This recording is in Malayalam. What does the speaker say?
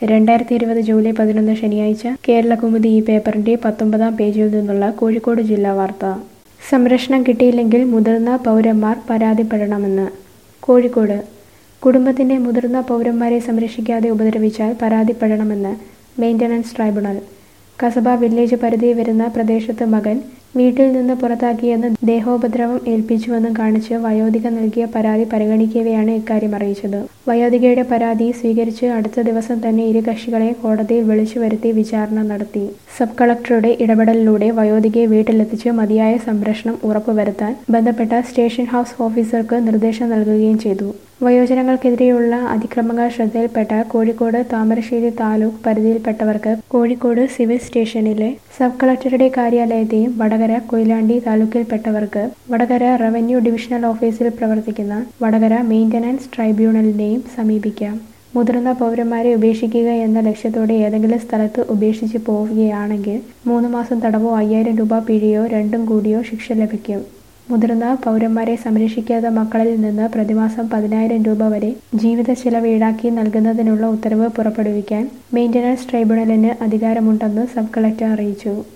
രണ്ടായിരത്തി ഇരുപത് ജൂലൈ പതിനൊന്ന് ശനിയാഴ്ച കേരളകൗമുദി ഈ പേപ്പറിന്റെ പത്തൊമ്പതാം പേജിൽ നിന്നുള്ള കോഴിക്കോട് ജില്ലാ വാർത്ത സംരക്ഷണം കിട്ടിയില്ലെങ്കിൽ മുതിർന്ന പൗരന്മാർ പരാതിപ്പെടണമെന്ന് കോഴിക്കോട് കുടുംബത്തിന്റെ മുതിർന്ന പൗരന്മാരെ സംരക്ഷിക്കാതെ ഉപദ്രവിച്ചാൽ പരാതിപ്പെടണമെന്ന് മെയിൻ്റനൻസ് ട്രൈബ്യൂണൽ കസബ വില്ലേജ് പരിധി വരുന്ന പ്രദേശത്ത് മകൻ വീട്ടിൽ നിന്ന് പുറത്താക്കിയെന്ന് ദേഹോപദ്രവം ഏൽപ്പിച്ചുവെന്നും കാണിച്ച് വയോധിക നൽകിയ പരാതി പരിഗണിക്കവെയാണ് ഇക്കാര്യം അറിയിച്ചത് വയോധികയുടെ പരാതി സ്വീകരിച്ച് അടുത്ത ദിവസം തന്നെ ഇരു കക്ഷികളെ കോടതിയിൽ വിളിച്ചു വരുത്തി വിചാരണ നടത്തി സബ് കളക്ടറുടെ ഇടപെടലിലൂടെ വയോധികയെ വീട്ടിലെത്തിച്ച് മതിയായ സംരക്ഷണം ഉറപ്പുവരുത്താൻ ബന്ധപ്പെട്ട സ്റ്റേഷൻ ഹൗസ് ഓഫീസർക്ക് നിർദ്ദേശം നൽകുകയും ചെയ്തു വയോജനങ്ങൾക്കെതിരെയുള്ള അതിക്രമങ്ങൾ ശ്രദ്ധയിൽപ്പെട്ട കോഴിക്കോട് താമരശ്ശേരി താലൂക്ക് പരിധിയിൽപ്പെട്ടവർക്ക് കോഴിക്കോട് സിവിൽ സ്റ്റേഷനിലെ സബ് കളക്ടറുടെ കാര്യാലയത്തെയും വടകര കൊയിലാണ്ടി താലൂക്കിൽപ്പെട്ടവർക്ക് വടകര റവന്യൂ ഡിവിഷണൽ ഓഫീസിൽ പ്രവർത്തിക്കുന്ന വടകര മെയിൻ്റനൻസ് ട്രൈബ്യൂണലിനെയും സമീപിക്കാം മുതിർന്ന പൗരന്മാരെ ഉപേക്ഷിക്കുക എന്ന ലക്ഷ്യത്തോടെ ഏതെങ്കിലും സ്ഥലത്ത് ഉപേക്ഷിച്ച് പോവുകയാണെങ്കിൽ മൂന്ന് മാസം തടവോ അയ്യായിരം രൂപ പിഴയോ രണ്ടും കൂടിയോ ശിക്ഷ ലഭിക്കും മുതിർന്ന പൗരന്മാരെ സംരക്ഷിക്കാത്ത മക്കളിൽ നിന്ന് പ്രതിമാസം പതിനായിരം രൂപ വരെ ജീവിത ചെലവ് ഈടാക്കി നൽകുന്നതിനുള്ള ഉത്തരവ് പുറപ്പെടുവിക്കാൻ മെയിൻ്റനൻസ് ട്രൈബ്യൂണലിന് അധികാരമുണ്ടെന്ന് സബ് കളക്ടർ അറിയിച്ചു